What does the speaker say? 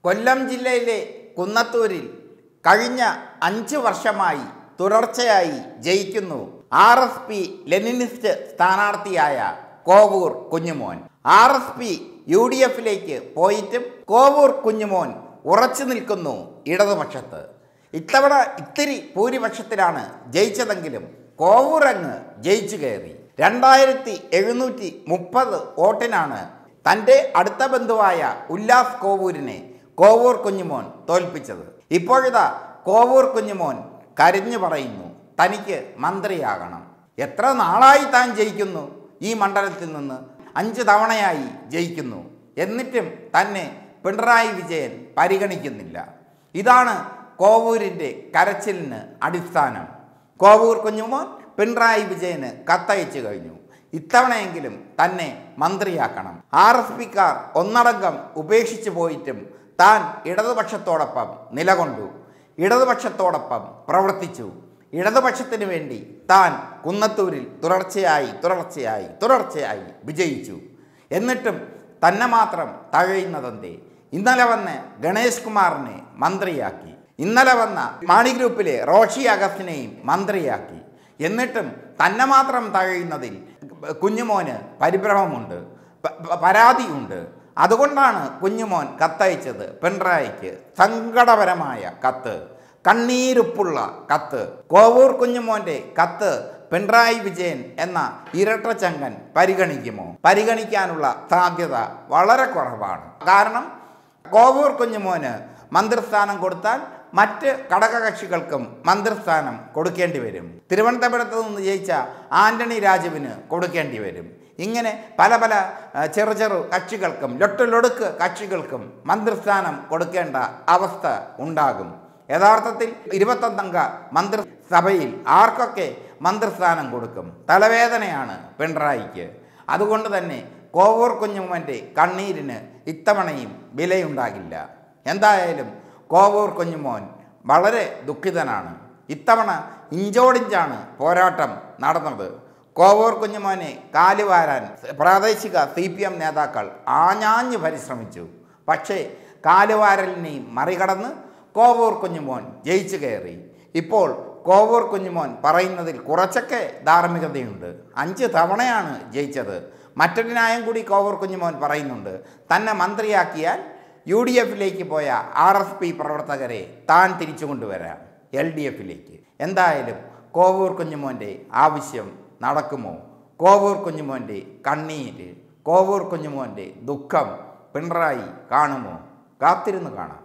കൊല്ലം ജില്ലയിലെ കുന്നത്തൂരിൽ കഴിഞ്ഞ അഞ്ച് വർഷമായി തുടർച്ചയായി ജയിക്കുന്നു ആർ എസ് പി ലെനിനിസ്റ്റ് സ്ഥാനാർത്ഥിയായ Kovoor Kunjumon R S P U D എഫിലേക്ക് പോയിട്ടും കോവൂർ കുഞ്ഞുമോൻ ഉറച്ചു നിൽക്കുന്നു ഇടതുപക്ഷത്ത് ഇത്തവണ ഇത്തിരി ഭൂരിപക്ഷത്തിലാണ് ജയിച്ചതെങ്കിലും കോവൂർ അങ്ങ് ജയിച്ചു കയറി രണ്ടായിരത്തി എഴുന്നൂറ്റി മുപ്പത് വോട്ടിനാണ് തൻ്റെ അടുത്ത ബന്ധുവായ ഉല്ലാസ് കോവൂരിനെ കോവൂർ കുഞ്ഞുമോൻ തോൽപ്പിച്ചത് ഇപ്പോഴിതാ കോവൂർ കുഞ്ഞുമോൻ കരഞ്ഞു പറയുന്നു തനിക്ക് മന്ത്രിയാകണം എത്ര നാളായി താൻ ജയിക്കുന്നു ഈ മണ്ഡലത്തിൽ നിന്ന് അഞ്ച് തവണയായി ജയിക്കുന്നു എന്നിട്ടും തന്നെ പിണറായി വിജയൻ പരിഗണിക്കുന്നില്ല ഇതാണ് കോവൂരിൻ്റെ കരച്ചിലിന് അടിസ്ഥാനം കോവൂർ കുഞ്ഞുമോൻ പിണറായി വിജയന് കത്തയച്ചു കഴിഞ്ഞു ഇത്തവണയെങ്കിലും തന്നെ മന്ത്രിയാക്കണം ആർ എസ് പിക്കാർ ഒന്നടങ്കം ഉപേക്ഷിച്ചു പോയിട്ടും താൻ ഇടതുപക്ഷത്തോടൊപ്പം നിലകൊണ്ടു ഇടതുപക്ഷത്തോടൊപ്പം പ്രവർത്തിച്ചു ഇടതുപക്ഷത്തിന് വേണ്ടി താൻ കുന്നത്തൂരിൽ തുടർച്ചയായി തുടർച്ചയായി തുടർച്ചയായി വിജയിച്ചു എന്നിട്ടും തന്നെ മാത്രം തഴയുന്നതെന്തേ ഇന്നലെ വന്ന് ഗണേഷ് കുമാറിനെ മന്ത്രിയാക്കി ഇന്നലെ വന്ന മാണി ഗ്രൂപ്പിലെ റോഷി അഗസ്റ്റിനെയും മന്ത്രിയാക്കി എന്നിട്ടും തന്നെ മാത്രം തഴയുന്നതിൽ കുഞ്ഞുമോന് പരിഭ്രമമുണ്ട് പ- പ- പരാതിയുണ്ട് അതുകൊണ്ടാണ് കുഞ്ഞുമോൻ കത്തയച്ചത് പിണറായിക്ക് സങ്കടപരമായ കത്ത് കണ്ണീരുപ്പുള്ള കത്ത് കോവൂർ കുഞ്ഞുമോന്റെ കത്ത് പിണറായി വിജയൻ എന്ന ഇരട്ടച്ചങ്കൻ പരിഗണിക്കുമോ പരിഗണിക്കാനുള്ള സാധ്യത വളരെ കുറവാണ് കാരണം കോവൂർ കുഞ്ഞുമോന് മന്ത്രിസ്ഥാനം കൊടുത്താൽ മറ്റ് ഘടകകക്ഷികൾക്കും മന്ത്രിസ്ഥാനം കൊടുക്കേണ്ടി വരും തിരുവനന്തപുരത്ത് നിന്ന് ജയിച്ച ആന്റണി രാജുവിന് കൊടുക്കേണ്ടി വരും ഇങ്ങനെ പല പല ആ, ചെറു ചെറു കക്ഷികൾക്കും ലൊട്ടിലൊടുക്ക് കക്ഷികൾക്കും മന്ത്രിസ്ഥാനം കൊടുക്കേണ്ട അവസ്ഥ ഉണ്ടാകും യഥാർത്ഥത്തിൽ ഇരുപത്തൊന്നംഗ മന്ത്രിസഭയിൽ ആർക്കൊക്കെ മന്ത്രിസ്ഥാനം കൊടുക്കും തലവേദനയാണ് പിണറായിക്ക് അതുകൊണ്ട് തന്നെ കോവൂർ കുഞ്ഞുമ്മൻ്റെ കണ്ണീരിന് ഇത്തവണയും വിലയുണ്ടാകില്ല എന്തായാലും കോവൂർ കുഞ്ഞുമോൻ വളരെ ദുഃഖിതനാണ് ഇത്തവണ ഇഞ്ചോടിഞ്ചാണ് പോരാട്ടം നടന്നത് കോവൂർ കുഞ്ഞുമോനെ കാലുവാരാൻ പ്രാദേശിക സി പി എം നേതാക്കൾ ആഞ്ഞാഞ്ഞ് പരിശ്രമിച്ചു പക്ഷേ കാലുവാരലിനെയും മറികടന്ന് കോവൂർ കുഞ്ഞുമോൻ ജയിച്ചു കയറി ഇപ്പോൾ കോവൂർ കുഞ്ഞുമോൻ പറയുന്നതിൽ കുറച്ചൊക്കെ ധാർമ്മികതയുണ്ട് അഞ്ച് തവണയാണ് ജയിച്ചത് മറ്റൊരു ന്യായം കൂടി കോവൂർ കുഞ്ഞുമോൻ പറയുന്നുണ്ട് തന്നെ മന്ത്രിയാക്കിയാൽ യു ഡി എഫിലേക്ക് പോയ ആർ എസ് പി പ്രവർത്തകരെ താൻ തിരിച്ചു കൊണ്ടുവരാം എൽ ഡി എഫിലേക്ക് എന്തായാലും കോവൂർ കുഞ്ഞുമോൻ്റെ ആവശ്യം നടക്കുമോ കോവൂർ കുഞ്ഞുമോൻ്റെ കണ്ണീര് കോവൂർ കുഞ്ഞുമോൻ്റെ ദുഃഖം പിണറായി കാണുമോ കാത്തിരുന്ന് കാണാം